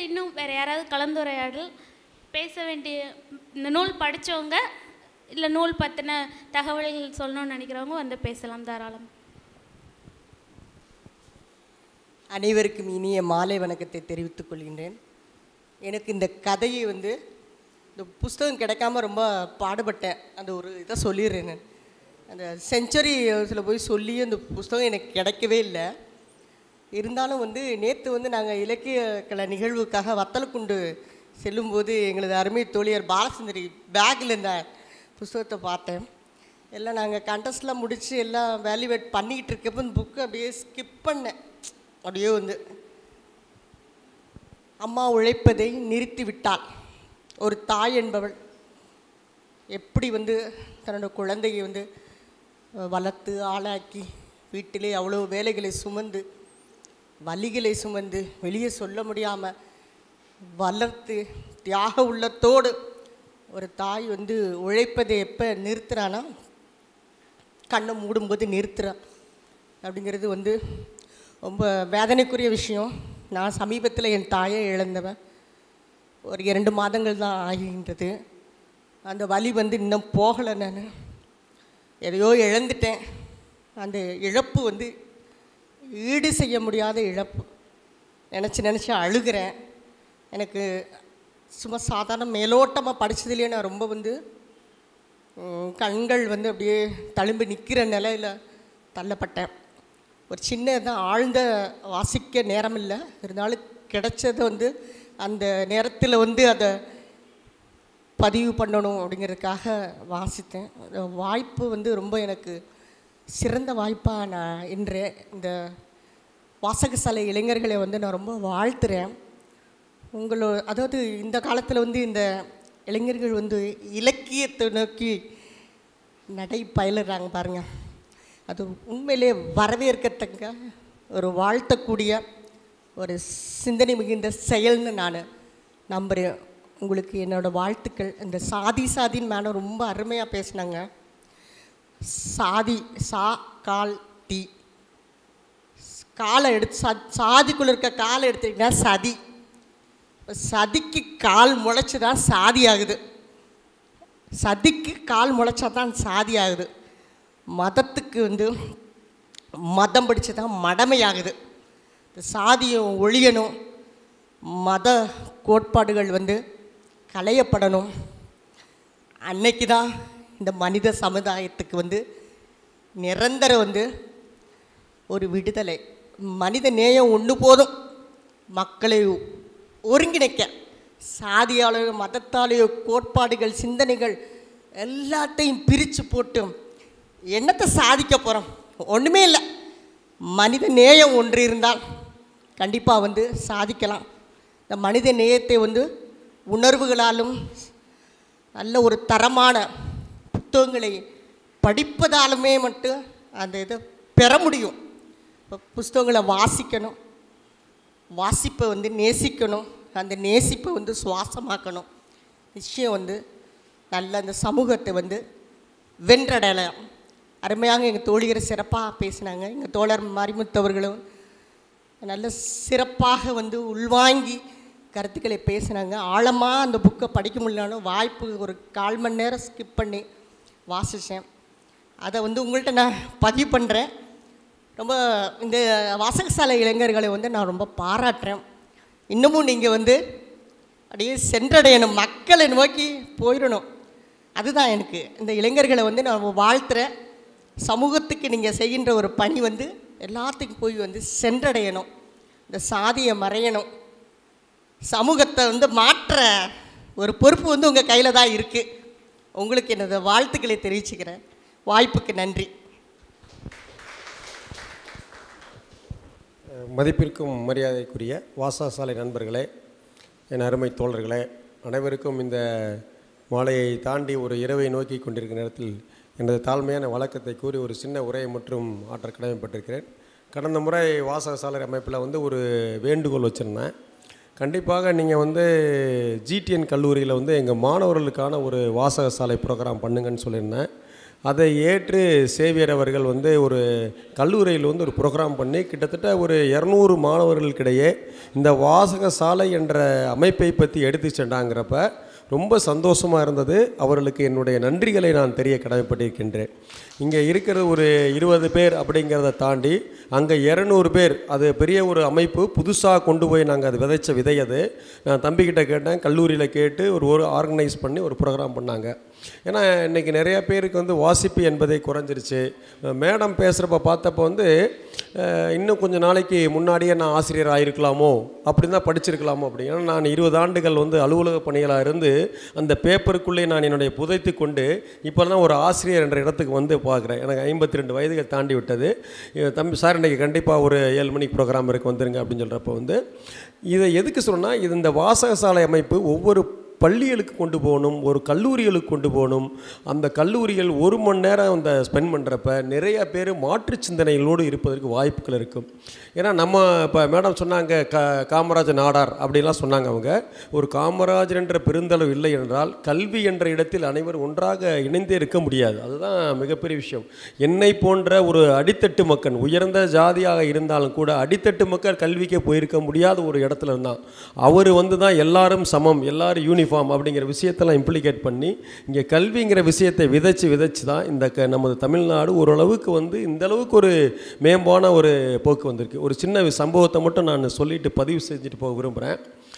இன்னும் வேறு யாராவது கலந்துரையாடல் பேச வேண்டிய இந்த நூல் படித்தவங்க இல்லை நூல் பற்றின தகவல்கள் சொல்லணும்னு நினைக்கிறவங்க வந்து பேசலாம் தாராளம் அனைவருக்கும் இனிய மாலை வணக்கத்தை தெரிவித்துக் கொள்கின்றேன் எனக்கு இந்த கதையை வந்து இந்த புஸ்தகம் கிடைக்காம ரொம்ப பாடுபட்டேன் அந்த ஒரு இதை சொல்லிடுறேன் நான் அந்த செஞ்சுரி ஹவுஸில் போய் சொல்லி அந்த புஸ்தகம் எனக்கு கிடைக்கவே இல்லை இருந்தாலும் வந்து நேற்று வந்து நாங்கள் இலக்கிய கலை நிகழ்வுக்காக வத்தலக்குண்டு செல்லும்போது எங்களது அருமை தோழியர் பாலசுந்தரி பேக்கில் இந்த புஸ்தகத்தை பார்த்தேன் எல்லாம் நாங்கள் கண்டஸ்ட்லாம் முடித்து எல்லாம் வேல்யூவேட் பண்ணிக்கிட்டு இருக்கப்போ இந்த புக்கை அப்படியே ஸ்கிப் பண்ணேன் அப்படியே வந்து அம்மா உழைப்பதை நிறுத்தி விட்டாள் ஒரு தாய் என்பவள் எப்படி வந்து தன்னோட குழந்தையை வந்து அஹ், வளர்த்து ஆளாக்கி வீட்டிலே அவ்வளோ வேலைகளை சுமந்து வலிகளை சுமந்து வெளியே சொல்ல முடியாமல் வளர்த்து தியாக உள்ளத்தோடு ஒரு தாய் வந்து உழைப்பதை எப்போ நிறுத்துறானா கண்ணை மூடும்போது நிறுத்துறான் அப்படிங்கிறது வந்து ரொம்ப வேதனைக்குரிய விஷயம் நான் சமீபத்தில் என் தாயை இழந்தவன் ஒரு இரண்டு மாதங்கள் தான் ஆகின்றது அந்த வலி வந்து இன்னும் போகலை நான் எதையோ இழந்துட்டேன் அந்த இழப்பு வந்து ஈடு செய்ய முடியாத இழப்பு நினச்சி நினச்சி அழுகிறேன் எனக்கு சும்மா சாதாரண மேலோட்டமாக படித்ததுலேயே நான் ரொம்ப வந்து உம், கண்கள் வந்து அப்படியே தழும்பி நிற்கிற நிலையில் தள்ளப்பட்டேன் ஒரு சின்ன தான் ஆழ்ந்த வாசிக்க நேரம் இல்லை இருந்தாலும் கிடைச்சது வந்து அந்த நேரத்தில் வந்து அதை பதிவு பண்ணணும் அப்படிங்கிறதுக்காக வாசித்தேன் அந்த வாய்ப்பு வந்து ரொம்ப எனக்கு சிறந்த வாய்ப்பாக நான் இன்று இந்த வாசகசாலை இளைஞர்களை வந்து நான் ரொம்ப வாழ்த்துறேன் உங்களோ அதாவது இந்த காலத்தில் வந்து இந்த இளைஞர்கள் வந்து இலக்கியத்தை நோக்கி நடை பயிலுறாங்க பாருங்க அது உண்மையிலே வரவேற்கத்தக்க ஒரு வாழ்த்தக்கூடிய ஒரு சிந்தனை மிகுந்த செயல்னு நான் நம்புகிறேன் உங்களுக்கு என்னோடய வாழ்த்துக்கள் இந்த சாதி சாதின்னு மேடம் ரொம்ப அருமையாக பேசினாங்க சாதி சா கால் தி காலை எடுத்து சா சாதிக்குள்ளே இருக்க காலை எடுத்துக்கிட்டா சதி இப்ப சதிக்கு கால் முளைச்சி தான் சாதி ஆகுது சதிக்கு கால் முளைச்சா தான் சாதி ஆகுது மதத்துக்கு வந்து மதம் படித்து தான் மடமையாகுது இந்த சாதியம் ஒழியணும் மத கோட்பாடுகள் வந்து களையப்படணும் அன்னைக்கு தான் இந்த மனித சமுதாயத்துக்கு வந்து நிரந்தர வந்து ஒரு விடுதலை மனித நேயம் ஒன்று போதும் மக்களை ஒருங்கிணைக்க சாதியாலேயோ மதத்தாலேயோ கோட்பாடுகள் சிந்தனைகள் எல்லாத்தையும் பிரித்து போட்டு என்னத்தை சாதிக்க போகிறோம் ஒன்றுமே இல்லை மனித நேயம் ஒன்று இருந்தால் கண்டிப்பாக வந்து சாதிக்கலாம் இந்த மனித நேயத்தை வந்து உணர்வுகளாலும் நல்ல ஒரு தரமான புத்தகங்களை படிப்பதாலுமே மட்டும் அந்த இதை பெற முடியும் இப்போ புஸ்தகங்களை வாசிக்கணும் வாசிப்பை வந்து நேசிக்கணும் அந்த நேசிப்பை வந்து சுவாசமாக்கணும் நிச்சயம் வந்து நல்ல அந்த சமூகத்தை வந்து வென்றடையலாம் அருமையாக எங்கள் தோழியர் சிறப்பாக பேசினாங்க எங்கள் தோழர் மரிமுத்தவர்களும் நல்ல சிறப்பாக வந்து உள்வாங்கி கருத்துக்களை பேசினாங்க ஆழமாக அந்த புக்கை படிக்க முடியலனாலும் வாய்ப்பு ஒரு கால் மணி நேரம் ஸ்கிப் பண்ணி வாசித்தேன் அதை வந்து உங்கள்கிட்ட நான் பதிவு பண்ணுறேன் ரொம்ப இந்த வாசகசாலை இளைஞர்களை வந்து நான் ரொம்ப பாராட்டுறேன் இன்னமும் நீங்கள் வந்து அப்படியே சென்றடையணும் மக்களை நோக்கி போயிடணும் அதுதான் எனக்கு இந்த இளைஞர்களை வந்து நான் வாழ்த்துறேன் சமூகத்துக்கு நீங்கள் செய்கின்ற ஒரு பணி வந்து எல்லாத்துக்கும் போய் வந்து சென்றடையணும் இந்த சாதியை மறையணும் சமூகத்தை வந்து மாற்ற ஒரு பொறுப்பு வந்து உங்கள் கையில் தான் இருக்குது உங்களுக்கு எனது வாழ்த்துக்களை தெரிவிச்சுக்கிறேன் வாய்ப்புக்கு நன்றி மதிப்பிற்கும் மரியாதைக்குரிய வாசகசாலை நண்பர்களே என் அருமை தோழர்களே அனைவருக்கும் இந்த மாலையை தாண்டி ஒரு இரவை நோக்கி கொண்டிருக்கிற நேரத்தில் எனது தாழ்மையான வழக்கத்தை கூறி ஒரு சின்ன உரையை மற்றும் ஆற்ற கடமைப்பட்டிருக்கிறேன் கடந்த முறை வாசகசாலை அமைப்பில் வந்து ஒரு வேண்டுகோள் வச்சுருந்தேன் கண்டிப்பாக நீங்கள் வந்து ஜிடிஎன் கல்லூரியில் வந்து எங்கள் மாணவர்களுக்கான ஒரு வாசகசாலை ப்ரோக்ராம் பண்ணுங்கன்னு சொல்லியிருந்தேன் அதை ஏற்று சேவியர் அவர்கள் வந்து ஒரு கல்லூரியில் வந்து ஒரு ப்ரோக்ராம் பண்ணி கிட்டத்தட்ட ஒரு இரநூறு மாணவர்களுக்கிடையே இந்த வாசக சாலை என்ற அமைப்பை பற்றி எடுத்து சென்றாங்கிறப்ப ரொம்ப சந்தோஷமாக இருந்தது அவர்களுக்கு என்னுடைய நன்றிகளை நான் தெரிய கடமைப்பட்டிருக்கின்றேன் இங்கே இருக்கிற ஒரு இருபது பேர் அப்படிங்கிறத தாண்டி அங்கே இரநூறு பேர் அது பெரிய ஒரு அமைப்பு புதுசாக கொண்டு போய் நாங்கள் அது விதைச்ச விதை அது நான் தம்பிக்கிட்ட கேட்டேன் கல்லூரியில் கேட்டு ஒரு ஒரு ஆர்கனைஸ் பண்ணி ஒரு ப்ரோக்ராம் பண்ணாங்க ஏன்னா இன்றைக்கி நிறைய பேருக்கு வந்து வாசிப்பு என்பதே குறைஞ்சிருச்சு மேடம் பேசுகிறப்ப பார்த்தப்போ வந்து அஹ், இன்னும் கொஞ்சம் நாளைக்கு முன்னாடியே நான் ஆசிரியர் ஆகிருக்கலாமோ அப்படி தான் படிச்சிருக்கலாமோ அப்படி ஏன்னா நான் இருபது ஆண்டுகள் வந்து அலுவலக பணிகளாக இருந்து அந்த பேப்பருக்குள்ளே நான் என்னுடைய புதைத்து கொண்டு இப்போ தான் ஒரு ஆசிரியர் என்ற இடத்துக்கு வந்து பார்க்குறேன் எனக்கு ஐம்பத்தி ரெண்டு வயதுகள் தாண்டி விட்டது இ- தம்பி சார் இன்றைக்கி கண்டிப்பாக ஒரு ஏழு மணிக்கு ப்ரோக்ராம் இருக்கு வந்துருங்க அப்படின்னு சொல்கிறப்ப வந்து இதை எதுக்கு சொன்னால் இது இந்த வாசகசாலை அமைப்பு ஒவ்வொரு பள்ளிகளுக்கு கொண்டு போகணும் ஒரு கல்லூரிகளுக்கு கொண்டு போகணும் அந்த கல்லூரிகள் ஒரு மணி நேரம் அந்த ஸ்பெண்ட் பண்ணுறப்ப நிறைய பேர் மாற்று சிந்தனைகளோடு இருப்பதற்கு வாய்ப்புகள் இருக்கும் ஏன்னா நம்ம இப்போ மேடம் சொன்னாங்க க காமராஜர் நாடார் அப்படிலாம் சொன்னாங்க அவங்க ஒரு காமராஜர் என்ற பெருந்தளவு இல்லை என்றால் கல்வி என்ற இடத்தில் அனைவரும் ஒன்றாக இணைந்தே இருக்க முடியாது அதுதான் மிகப்பெரிய விஷயம் என்னை போன்ற ஒரு அடித்தட்டு மக்கள் உயர்ந்த ஜாதியாக இருந்தாலும் கூட அடித்தட்டு மக்கள் கல்விக்கே போயிருக்க முடியாத ஒரு இடத்துல இருந்தான் அவர் வந்து தான் எல்லாரும் சமம் எல்லாரும் யூனிஃபார்ம் அப்படிங்கிற விஷயத்தெல்லாம் இம்ப்ளிகேட் பண்ணி இங்கே கல்விங்கிற விஷயத்தை விதைச்சு விதைச்சு தான் இந்த க நமது தமிழ்நாடு ஓரளவுக்கு வந்து இந்த அளவுக்கு ஒரு மேம்பான ஒரு போக்கு வந்திருக்கு ஒரு சின்ன சம்பவத்தை மட்டும் நான் சொல்லிட்டு பதிவு செஞ்சுட்டு போக விரும்புகிறேன்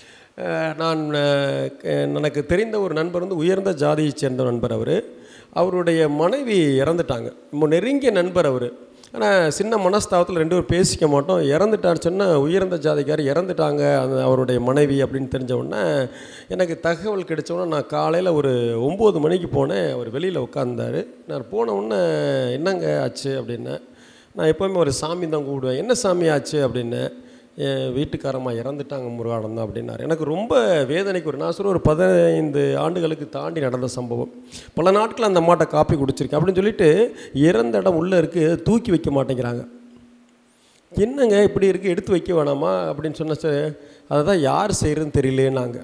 அஹ் நான் அஹ், க- எனக்கு தெரிந்த ஒரு நண்பர் வந்து உயர்ந்த ஜாதியைச் சேர்ந்த நண்பர் அவர் அவருடைய மனைவி இறந்துட்டாங்க ரொம்ப நெருங்கிய நண்பர் அவர் ஆனால் சின்ன மனஸ்தாபத்தில் ரெண்டு பேரும் பேசிக்க மாட்டோம் இறந்துட்டான்னு சொன்னால் உயர்ந்த ஜாதிக்கார் இறந்துட்டாங்க அந்த அவருடைய மனைவி அப்படின்னு தெரிஞ்ச உடனே எனக்கு தகவல் கிடைச்ச உடனே நான் காலையில் ஒரு ஒம்பது மணிக்கு போனேன் அவர் வெளியில் உட்காந்தார் நான் போன உடனே என்னங்க ஆச்சு அப்படின்னேன் நான் எப்போவுமே ஒரு சாமி தான் கூப்பிடுவேன் என்ன சாமி ஆச்சு அப்படின்னு என் வீட்டுக்காரம்மா இறந்துட்டாங்க முருகானந்தம் அப்படின்னாரு எனக்கு ரொம்ப வேதனைக்கு ஒரு நான் சொல்ல ஒரு பதினைந்து ஆண்டுகளுக்கு தாண்டி நடந்த சம்பவம் பல நாட்கள் அந்த அம்மாட்ட காப்பி குடிச்சிருக்கேன் அப்படின்னு சொல்லிட்டு இறந்த இடம் உள்ளே இருக்குது தூக்கி வைக்க மாட்டேங்கிறாங்க என்னங்க இப்படி இருக்குது எடுத்து வைக்க வேணாமா அப்படின்னு சொன்ன சார் அதை தான் யார் செய்கிறதுன்னு தெரியலேன்னாங்க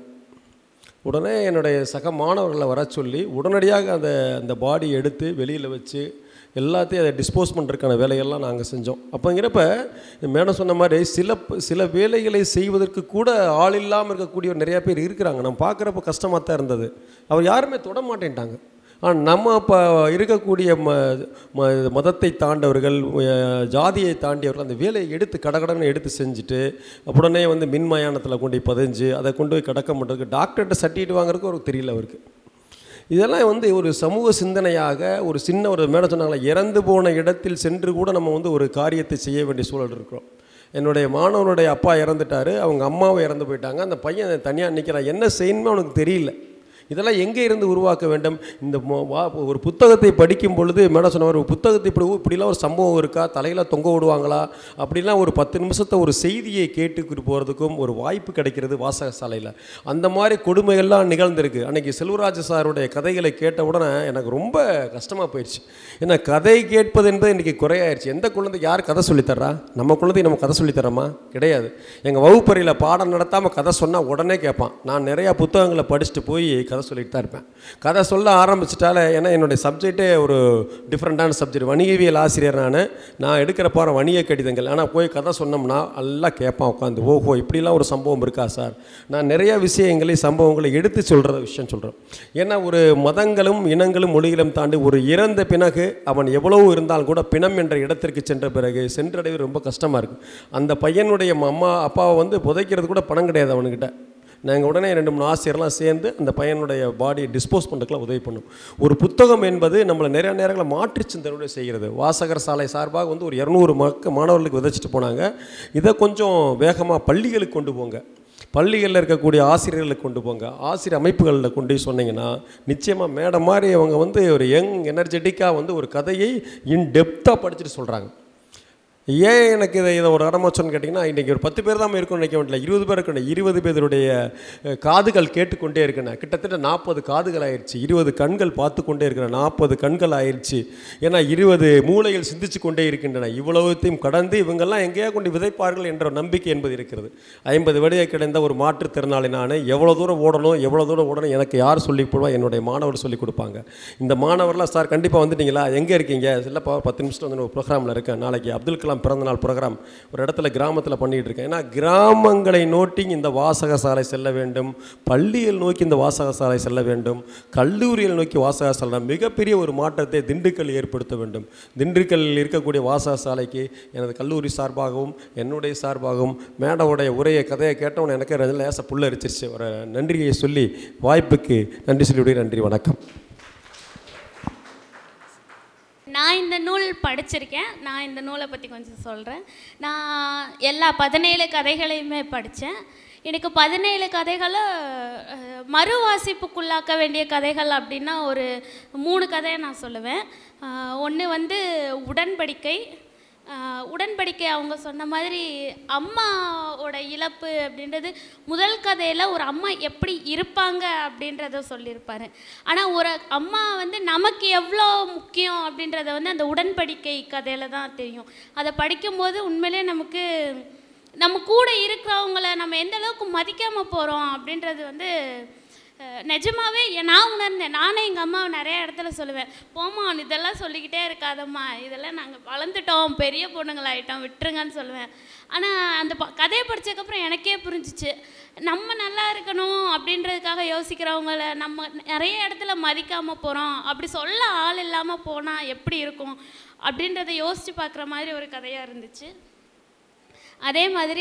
உடனே என்னுடைய சக மாணவர்களை வர சொல்லி உடனடியாக அந்த அந்த பாடி எடுத்து வெளியில் வச்சு எல்லாத்தையும் அதை டிஸ்போஸ் பண்ணுறதுக்கான வேலையெல்லாம் நாங்கள் செஞ்சோம் அப்போங்கிறப்ப மேடம் சொன்ன மாதிரி சில சில வேலைகளை செய்வதற்கு கூட ஆள் இல்லாமல் இருக்கக்கூடிய நிறையா பேர் இருக்கிறாங்க நம்ம பார்க்குறப்ப கஷ்டமாக தான் இருந்தது அவர் யாருமே தொட மாட்டேன்ட்டாங்க ஆனால் நம்ம இப்போ இருக்கக்கூடிய ம ம மதத்தை தாண்டவர்கள் அஹ், ஜாதியை தாண்டியவர்கள் அந்த வேலையை எடுத்து கடகடன்னு எடுத்து செஞ்சுட்டு உடனே வந்து மின்மயானத்தில் கொண்டு போய் பதிஞ்சு அதை கொண்டு போய் கடக்க பண்ணுறதுக்கு டாக்டர்கிட்ட சர்டிஃபிகேட் வாங்குறதுக்கு ஒரு தெரியல அவருக்கு இதெல்லாம் வந்து ஒரு சமூக சிந்தனையாக ஒரு சின்ன ஒரு மேடம் சொன்னாங்களே இறந்து போன இடத்தில் சென்று கூட நம்ம வந்து ஒரு காரியத்தை செய்ய வேண்டிய சூழல் இருக்கிறோம் என்னுடைய மாணவனுடைய அப்பா இறந்துட்டாரு அவங்க அம்மாவும் இறந்து போயிட்டாங்க அந்த பையன் தனியாக நிற்கிறான் என்ன செய்யணுமே அவனுக்கு தெரியல இதெல்லாம் எங்கே இருந்து உருவாக்க வேண்டும் இந்த மொ- வா- ஒரு புத்தகத்தை படிக்கும் பொழுது மேடம் சொன்ன ஒரு புத்தகத்தை இப்படி இப்படிலாம் ஒரு சம்பவம் இருக்கா தலையில் தொங்க விடுவாங்களா அப்படிலாம் ஒரு பத்து நிமிஷத்தை ஒரு செய்தியை கேட்டுக்கிட்டு போகிறதுக்கும் ஒரு வாய்ப்பு கிடைக்கிறது வாசகசாலையில் அந்த மாதிரி கொடுமைகள்லாம் நிகழ்ந்திருக்கு அன்றைக்கி செல்வராஜ சாருடைய கதைகளை கேட்ட உடனே எனக்கு ரொம்ப கஷ்டமாக போயிடுச்சு ஏன்னா கதை கேட்பது என்பது இன்றைக்கி குறையாயிருச்சு எந்த குழந்தைக்கு யார் கதை சொல்லித்தர்றா நம்ம குழந்தைக்கு நம்ம கதை சொல்லித்தரமா கிடையாது எங்கள் வகுப்பறையில் பாடம் நடத்தாமல் கதை சொன்னால் உடனே கேட்பான் நான் நிறையா புத்தகங்களை படிச்சுட்டு போய் கதை சொல்லிட்டு தான் இருப்பேன் கதை சொல்ல ஆரம்பிச்சிட்டாலே ஏன்னா என்னுடைய சப்ஜெக்டே ஒரு டிஃப்ரெண்ட்டான சப்ஜெக்ட் வணிகவியல் ஆசிரியர் நான் நான் எடுக்கிற பாடம் வணிக கடிதங்கள் ஆனால் போய் கதை சொன்னோம்னா எல்லாம் கேட்பான் உட்காந்து ஓஹோ இப்படிலாம் ஒரு சம்பவம் இருக்கா சார் நான் நிறைய விஷயங்களை சம்பவங்களை எடுத்து சொல்கிற விஷயம் சொல்கிறேன் ஏன்னா ஒரு மதங்களும் இனங்களும் மொழிகளும் தாண்டி ஒரு இறந்த பிறகு அவன் எவ்வளவு இருந்தாலும் கூட பிணம் என்ற இடத்திற்கு சென்ற பிறகு சென்றடைவது ரொம்ப கஷ்டமாக இருக்குது அந்த பையனுடைய அம்மா அப்பாவை வந்து புதைக்கிறது கூட பணம் கிடையாது அவனுக்கிட்ட நாங்கள் உடனே ரெண்டு மூணு ஆசிரியர்லாம் சேர்ந்து அந்த பையனுடைய பாடியை டிஸ்போஸ் பண்ணுறதுக்குலாம் உதவி பண்ணும் ஒரு புத்தகம் என்பது நம்மளை நிறைய நேரங்களில் மாற்று சிந்தனையோடு செய்கிறது வாசகர் சாலை சார்பாக வந்து ஒரு இரநூறு மக்க மாணவர்களுக்கு விதைச்சிட்டு போனாங்க இதை கொஞ்சம் வேகமாக பள்ளிகளுக்கு கொண்டு போங்க பள்ளிகளில் இருக்கக்கூடிய ஆசிரியர்களுக்கு கொண்டு போங்க ஆசிரியர் அமைப்புகளில் கொண்டு போய் சொன்னீங்கன்னா நிச்சயமாக மேடம் மாதிரி அவங்க வந்து ஒரு யங் எனர்ஜெட்டிக்காக வந்து ஒரு கதையை இன் டெப்த்தாக படிச்சுட்டு சொல்கிறாங்க ஏன் எனக்கு இதை இதை ஒரு இடமாச்சோன்னு கேட்டிங்கன்னா இன்றைக்கி ஒரு பத்து பேர் தான் இருக்கும்னு நினைக்க வேண்டிய இருபது பேர் இருக்கணும் இருபது பேருடைய அஹ், காதுகள் கேட்டுக்கொண்டே இருக்கணும் கிட்டத்தட்ட நாற்பது காதுகள் ஆயிடுச்சு இருபது கண்கள் பார்த்து கொண்டே இருக்கிற நாற்பது கண்கள் ஆயிடுச்சு ஏன்னா இருபது மூளைகள் சிந்திச்சு கொண்டே இருக்கின்றன இவ்வளவுத்தையும் கடந்து இவங்கெல்லாம் எங்கேயா கொண்டு விதைப்பார்கள் என்ற நம்பிக்கை என்பது இருக்கிறது ஐம்பது வடியை கிடைந்த ஒரு மாற்றுத்திறனாளி நான் எவ்வளோ தூரம் ஓடணும் எவ்வளோ தூரம் ஓடணும் எனக்கு யார் சொல்லி போடுவா என்னுடைய மாணவர் சொல்லி கொடுப்பாங்க இந்த மாணவர்லாம் சார் கண்டிப்பாக வந்துட்டீங்களா எங்கே இருக்கீங்க இல்லைப்பா பத்து நிமிஷத்தில் வந்து ஒரு ப்ரோக்ராமில் இருக்கேன் நாளைக்கு அப்துல் கலாம் பிறந்தநாள் ப்ரோக்ராம் ஒரு இடத்துல கிராமத்தில் பண்ணிகிட்டு இருக்கேன் ஏன்னா கிராமங்களை நோக்கி இந்த வாசகசாலை செல்ல வேண்டும் பள்ளியில் நோக்கி இந்த வாசகசாலை செல்ல வேண்டும் கல்லூரியில் நோக்கி வாசகசாலை மிகப்பெரிய ஒரு மாற்றத்தை திண்டுக்கல் ஏற்படுத்த வேண்டும் திண்டுக்கல்லில் இருக்கக்கூடிய வாசகசாலைக்கு எனது கல்லூரி சார்பாகவும் என்னுடைய சார்பாகவும் மேடவுடைய உரையை கதையை கேட்டவன் எனக்கு ரெண்டு லேச புல்லரிச்சிருச்சு ஒரு நன்றியை சொல்லி வாய்ப்புக்கு நன்றி சொல்லிவிடுகிறேன் நன்றி வணக்கம் நான் இந்த நூல் படிச்சிருக்கேன் நான் இந்த நூலை பற்றி கொஞ்சம் சொல்கிறேன் நான் எல்லா பதினேழு கதைகளையுமே படித்தேன் எனக்கு பதினேழு கதைகளை அஹ், மறுவாசிப்புக்குள்ளாக்க வேண்டிய கதைகள் அப்படின்னா ஒரு மூணு கதையை நான் சொல்லுவேன் ஒன்று வந்து உடன்படிக்கை ஆஹ் உடன்படிக்கை அவங்க சொன்ன மாதிரி அம்மாவோட இழப்பு அப்படின்றது முதல் கதையில் ஒரு அம்மா எப்படி இருப்பாங்க அப்படின்றத சொல்லியிருப்பாரு ஆனால் ஒரு அம்மா வந்து நமக்கு எவ்வளோ முக்கியம் அப்படின்றத வந்து அந்த உடன்படிக்கை கதையில் தான் தெரியும் அதை படிக்கும்போது உண்மையிலே நமக்கு நம்ம கூட இருக்கிறவங்கள நம்ம எந்த அளவுக்கு மதிக்காமல் போகிறோம் அப்படின்றது வந்து அஹ், நிஜமாவே எ- நான் உணர்ந்தேன் நானே எங்கள் அம்மாவை நிறைய இடத்துல சொல்லுவேன் போமா இதெல்லாம் சொல்லிக்கிட்டே இருக்காதம்மா இதெல்லாம் நாங்கள் வளர்ந்துட்டோம் பெரிய பொண்ணுங்களாயிட்டோம் விட்டுருங்கன்னு சொல்லுவேன் ஆனால் அந்த ப கதையை படிச்சதுக்கப்புறம் எனக்கே புரிஞ்சிச்சு நம்ம நல்லா இருக்கணும் அப்படின்றதுக்காக யோசிக்கிறவங்கள நம்ம நிறைய இடத்துல மதிக்காமல் போகிறோம் அப்படி சொல்ல ஆள் இல்லாமல் போனால் எப்படி இருக்கும் அப்படின்றத யோசித்து பார்க்குற மாதிரி ஒரு கதையாக இருந்துச்சு அதே மாதிரி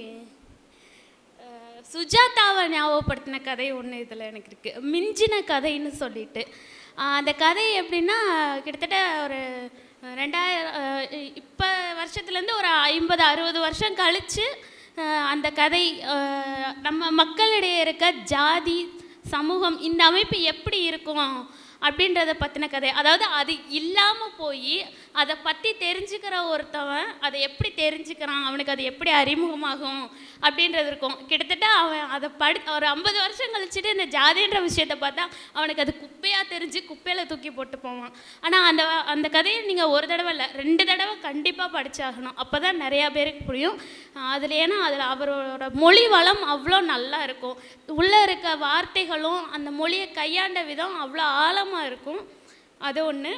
அஹ், சுஜாதாவை ஞாபகப்படுத்தின கதை ஒன்று இதில் எனக்கு இருக்குது மிஞ்சின கதைன்னு சொல்லிட்டு அஹ், அந்த கதை எப்படின்னா கிட்டத்தட்ட ஒரு ரெண்டாயிரம் இப்போ வருஷத்துலேருந்து ஒரு ஐம்பது அறுபது வருஷம் கழித்து அந்த கதை அஹ், நம்ம மக்களிடையே இருக்க ஜாதி சமூகம் இந்த அமைப்பு எப்படி இருக்கும் அப்படின்றத பற்றின கதை அதாவது அது இல்லாமல் போய் அதை பற்றி தெரிஞ்சுக்கிற ஒருத்தவன் அதை எப்படி தெரிஞ்சுக்கிறான் அவனுக்கு அது எப்படி அறிமுகமாகும் அப்படின்றது இருக்கும் கிட்டத்தட்ட அவன் அதை படி ஒரு ஐம்பது வருஷம் கழிச்சுட்டு இந்த ஜாதின்ற விஷயத்தை பார்த்தா அவனுக்கு அது குப்பையாக தெரிஞ்சு குப்பையில் தூக்கி போட்டு போவான் ஆனால் அந்த அந்த கதையை நீங்கள் ஒரு தடவை இல்லை ரெண்டு தடவை கண்டிப்பாக படிச்சாகணும் அப்போ தான் நிறையா பேருக்கு புரியும் அதில் ஏன்னா அதில் அவரோட மொழி வளம் அவ்வளோ நல்லா இருக்கும் உள்ளே இருக்க வார்த்தைகளும் அந்த மொழியை கையாண்ட விதம் அவ்வளோ ஆழமாக இருக்கும் அது ஒன்று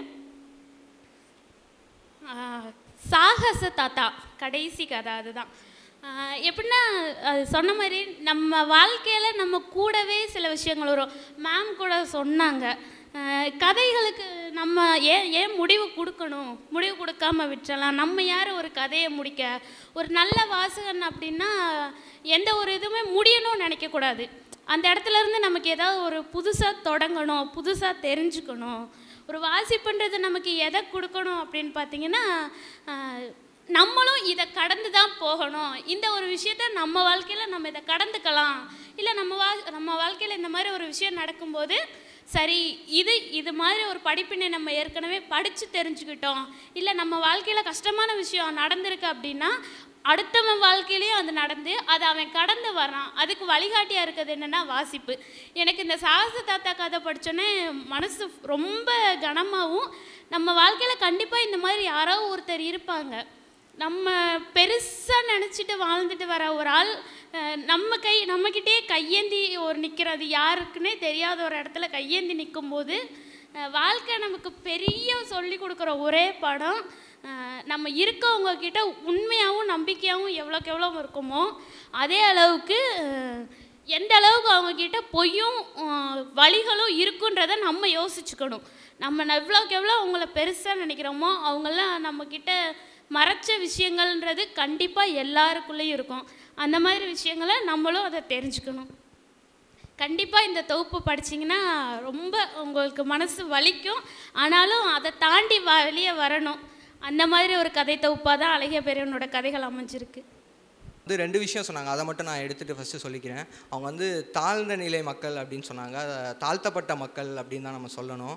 சாகச தாத்தா கடைசி கதை அதுதான் ஆஹ் எப்படின்னா அது சொன்ன மாதிரி நம்ம வாழ்க்கையில் நம்ம கூடவே சில விஷயங்கள் வரும் மேம் கூட சொன்னாங்க ஆஹ் கதைகளுக்கு நம்ம ஏன் ஏன் முடிவு கொடுக்கணும் முடிவு கொடுக்காம விட்டுறலாம் நம்ம யார் ஒரு கதையை முடிக்க ஒரு நல்ல வாசகன் அப்படின்னா எந்த ஒரு இதுவுமே முடியணும்னு நினைக்கக்கூடாது அந்த இடத்துல இருந்து நமக்கு ஏதாவது ஒரு புதுசாக தொடங்கணும் புதுசாக தெரிஞ்சுக்கணும் ஒரு வாசிப்புன்றது நமக்கு எதை கொடுக்கணும் அப்படின்னு பார்த்தீங்கன்னா ஆஹ், நம்மளும் இதை கடந்து தான் போகணும் இந்த ஒரு விஷயத்த நம்ம வாழ்க்கையில் நம்ம இதை கடந்துக்கலாம் இல்லை நம்ம வா நம்ம வாழ்க்கையில் இந்த மாதிரி ஒரு விஷயம் நடக்கும்போது சரி இது இது மாதிரி ஒரு படிப்பினை நம்ம ஏற்கனவே படித்து தெரிஞ்சுக்கிட்டோம் இல்லை நம்ம வாழ்க்கையில் கஷ்டமான விஷயம் நடந்திருக்கு அப்படின்னா அடுத்தவன் வாழ்க்கையிலையும் அது நடந்து அதை அவன் கடந்து வரான் அதுக்கு வழிகாட்டியாக இருக்கிறது என்னென்னா வாசிப்பு எனக்கு இந்த சாகச தாத்தா கதை படித்தோன்னே மனசு ரொம்ப கனமாகவும் நம்ம வாழ்க்கையில் கண்டிப்பாக இந்த மாதிரி யாரோ ஒருத்தர் இருப்பாங்க நம்ம பெருசாக நினச்சிட்டு வாழ்ந்துட்டு வர ஒரு ஆள் அஹ், நம்ம கை நம்மக்கிட்டே கையேந்தி ஒரு நிற்கிறது யாருக்குன்னே தெரியாத ஒரு இடத்துல கையேந்தி நிற்கும்போது அஹ், வாழ்க்கை நமக்கு பெரிய சொல்லி கொடுக்குற ஒரே படம் அஹ், நம்ம இருக்கவங்க கிட்ட உண்மையாகவும் நம்பிக்கையாகவும் எவ்வளோக்கு எவ்வளோ இருக்குமோ அதே அளவுக்கு அஹ், எந்த அளவுக்கு அவங்க கிட்ட பொய்யும் அஹ், வழிகளும் இருக்குன்றதை நம்ம யோசிச்சுக்கணும் நம்ம எவ்வளோக்கு எவ்வளோ அவங்கள பெருசாக நினைக்கிறோமோ அவங்கெல்லாம் நம்மக்கிட்ட மறைச்ச விஷயங்கள்ன்றது கண்டிப்பாக எல்லாருக்குள்ளேயும் இருக்கும் அந்த மாதிரி விஷயங்களை நம்மளும் அதை தெரிஞ்சுக்கணும் கண்டிப்பாக இந்த தொகுப்பு படிச்சீங்கன்னா ரொம்ப உங்களுக்கு மனசு வலிக்கும் ஆனாலும் அதை தாண்டி வ வெளியே வரணும் அந்த மாதிரி ஒரு கதை தொகுப்பாக தான் அழகிய பெரியவனோட கதைகள் அமைஞ்சிருக்கு வந்து ரெண்டு விஷயம் சொன்னாங்க அதை மட்டும் நான் எடுத்துகிட்டு ஃபஸ்ட்டு சொல்லிக்கிறேன் அவங்க வந்து தாழ்ந்த நிலை மக்கள் அப்படின்னு சொன்னாங்க அதை தாழ்த்தப்பட்ட மக்கள் அப்படின்னு தான் நம்ம சொல்லணும்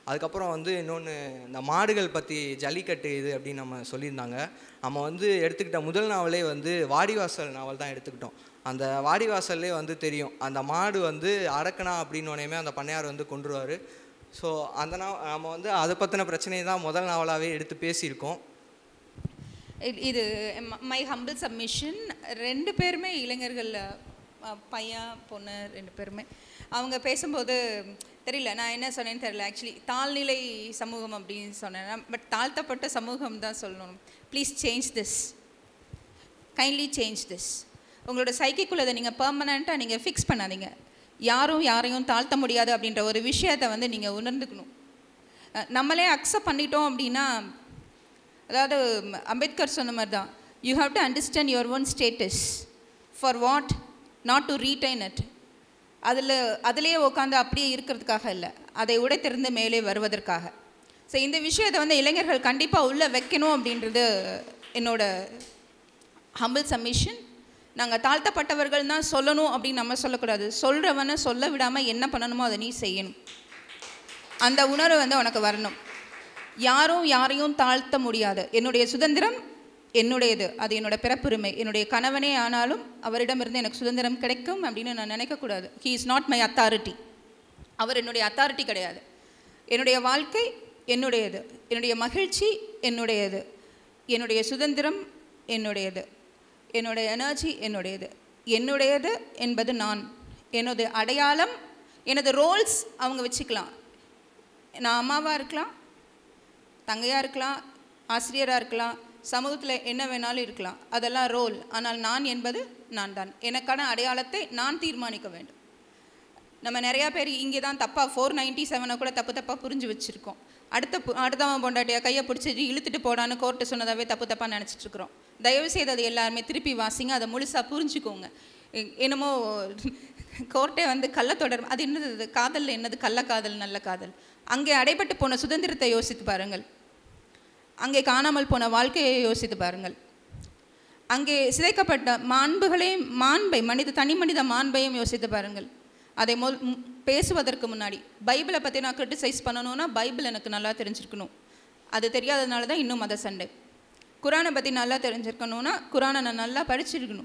அதுக்கப்புறம் வந்து இன்னொன்று இந்த மாடுகள் பற்றி ஜல்லிக்கட்டு இது அப்படின்னு நம்ம சொல்லியிருந்தாங்க நம்ம வந்து எடுத்துக்கிட்ட முதல் நாவலே வந்து வாடிவாசல் நாவல் தான் எடுத்துக்கிட்டோம் அந்த வாடிவாசல்லே வந்து தெரியும் அந்த மாடு வந்து அடக்கனா அப்படின்னோடனே அந்த பண்ணையார் வந்து கொண்டுருவார் ஸோ அந்த நா நம்ம வந்து அதை பற்றின பிரச்சனையை தான் முதல் நாவலாகவே எடுத்து பேசியிருக்கோம் இது- இது மை ஹம்பிள் சப்மிஷன் ரெண்டு பேருமே இளைஞர்கள் அஹ், பையன் பொண்ணு ரெண்டு பேருமே அவங்க பேசும்போது தெரியல நான் என்ன சொன்னேன்னு தெரியல ஆக்சுவலி தாழ்நிலை சமூகம் அப்படின்னு சொன்னேன் பட் தாழ்த்தப்பட்ட சமூகம் தான் சொல்லணும் please change this kindly change this உங்களோட சைக்கிக்குள்ளதை நீங்கள் பெர்மனண்ட்டாக நீங்கள் ஃபிக்ஸ் பண்ணாதீங்க யாரும் யாரையும் தாழ்த்த முடியாது அப்படின்ற ஒரு விஷயத்தை வந்து நீங்கள் உணர்ந்துக்கணும் அஹ், நம்மளே அக்செப்ட் பண்ணிட்டோம் அப்படின்னா அதாவது ம், அம்பேத்கர் சொன்ன மாதிரி தான் you have to understand your own status for what not to retain it அதில் அதிலேயே உட்காந்து அப்படியே இருக்கிறதுக்காக இல்லை அதை உடைத்திருந்து மேலே வருவதற்காக ஸோ இந்த விஷயத்தை வந்து இளைஞர்கள் கண்டிப்பாக உள்ளே வைக்கணும் அப்படின்றது என்னோட ஹம்பிள் சப்மிஷன் நாங்கள் தாழ்த்தப்பட்டவர்கள் தான் சொல்லணும் அப்படின்னு நம்ம சொல்லக்கூடாது சொல்கிறவனை சொல்ல விடாமல் என்ன பண்ணணுமோ அதை நீ செய்யணும் அந்த உணர்வு வந்து உனக்கு வரணும் யாரும் யாரையும் தாழ்த்த முடியாது என்னுடைய சுதந்திரம் என்னுடையது அது என்னோட பிறப்புரிமை என்னுடைய கணவனே ஆனாலும் அவரிடமிருந்து எனக்கு சுதந்திரம் கிடைக்கும் அப்படின்னு நான் நினைக்கக்கூடாது he is not my authority அவர் என்னுடைய அத்தாரிட்டி கிடையாது என்னுடைய வாழ்க்கை என்னுடையது என்னுடைய மகிழ்ச்சி என்னுடையது என்னுடைய சுதந்திரம் என்னுடையது என்னுடைய எனர்ஜி என்னுடையது என்னுடையது என்பது நான் எனது அடையாளம் எனது ரோல்ஸ் அவங்க வச்சுக்கலாம் நான் அம்மாவாக இருக்கலாம் தங்கையாக இருக்கலாம் ஆசிரியராக இருக்கலாம் சமூகத்தில் என்ன வேணாலும் இருக்கலாம் அதெல்லாம் ரோல் ஆனால் நான் என்பது நான் தான் எனக்கான அடையாளத்தை நான் தீர்மானிக்க வேண்டும் நம்ம நிறையா பேர் இங்கே தான் தப்பாக ஃபோர் நைன்ட்டி செவனை கூட தப்பு தப்பாக புரிஞ்சு வச்சுருக்கோம் அடுத்த பு- அடுத்தவன் பொண்டாட்டியா கையை பிடிச்சி இழுத்துட்டு போடான்னு கோர்ட்டு சொன்னதாவே தப்பு தப்பாக நினச்சிட்டு இருக்கிறோம் தயவு செய்து அது எல்லாருமே திருப்பி வாசிங்க அதை முழுசாக புரிஞ்சுக்கோங்க எ- என்னமோ கோர்ட்டே வந்து கள்ளத்தொடர் அது என்னது அது? காதல்ல என்னது கள்ளக்காதல் நல்ல காதல் அங்கே அடைபட்டு போன சுதந்திரத்தை யோசித்து பாருங்கள் அங்கே காணாமல் போன வாழ்க்கையை யோசித்து பாருங்கள் அங்கே சிதைக்கப்பட்ட மாண்புகளே மாண்பை மனித தனி மனித மாண்பையும் யோசித்து பாருங்கள் அதை மொ ம், பேசுவதற்கு முன்னாடி பைபிளை பற்றி நான் கிரிட்டிசைஸ் பண்ணணும்னா பைபிள் எனக்கு நல்லா தெரிஞ்சிருக்கணும் அது தெரியாததுனால தான் இன்னும் மத சண்டை குரானை பற்றி நல்லா தெரிஞ்சிருக்கணும்னா குரானை நான் நல்லா படிச்சிருக்கணும்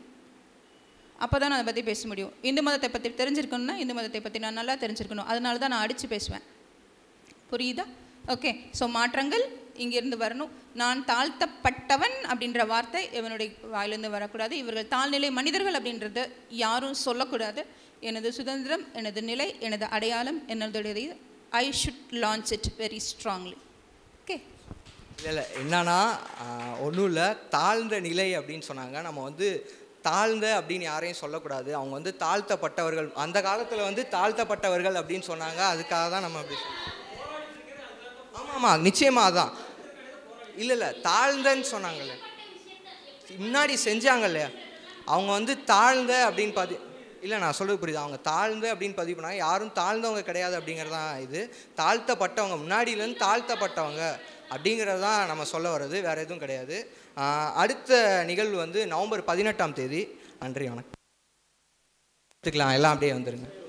அப்போ தான் நான் அதை பற்றி பேச முடியும் இந்து மதத்தை பற்றி தெரிஞ்சிருக்கணும்னா இந்து மதத்தை பற்றி நான் நல்லா தெரிஞ்சிருக்கணும் அதனால தான் நான் அடித்து பேசுவேன் புரியுதா ஓகே ஸோ மாற்றங்கள் இங்கிருந்து வரணும் நான் தாழ்த்தப்பட்டவன் அப்படின்ற வார்த்தை இவனுடைய வாயிலிருந்து வரக்கூடாது இவர்கள் தாழ்நிலை மனிதர்கள் அப்படின்றது யாரும் சொல்லக்கூடாது எனது சுதந்திரம் எனது நிலை எனது அடையாளம் என்னதுடைய I should launch it very strongly okay இல்லை இல்லை என்னன்னா ஒன்றும் இல்லை தாழ்ந்த நிலை அப்படின்னு சொன்னாங்க நம்ம வந்து தாழ்ந்த அப்படின்னு யாரையும் சொல்லக்கூடாது அவங்க வந்து தாழ்த்தப்பட்டவர்கள் அந்த காலத்தில் வந்து தாழ்த்தப்பட்டவர்கள் அப்படின்னு சொன்னாங்க அதுக்காக தான் நம்ம அப்படி சொன்னோம். ஆமாம் ஆமாம் நிச்சயமாக அதான் இல்லை இல்லை தாழ்ந்தன்னு சொன்னாங்கல்ல முன்னாடி செஞ்சாங்கல்ல அவங்க வந்து தாழ்ந்த அப்படின்னு பாதி இல்லை நான் சொல்றது புரியுது அவங்க தாழ்ந்த அப்படின்னு பதிவு பண்ணாங்க யாரும் தாழ்ந்தவங்க கிடையாது அப்படிங்கிறது தான் இது தாழ்த்தப்பட்டவங்க முன்னாடியிலேருந்து தாழ்த்தப்பட்டவங்க அப்படிங்கிறது தான் நம்ம சொல்ல வர்றது வேறு எதுவும் கிடையாது ஆஹ் அடுத்த நிகழ்வு வந்து நவம்பர் பதினெட்டாம் தேதி நன்றி வணக்கம் எடுத்துக்கலாம் எல்லாம் அப்படியே வந்துருங்க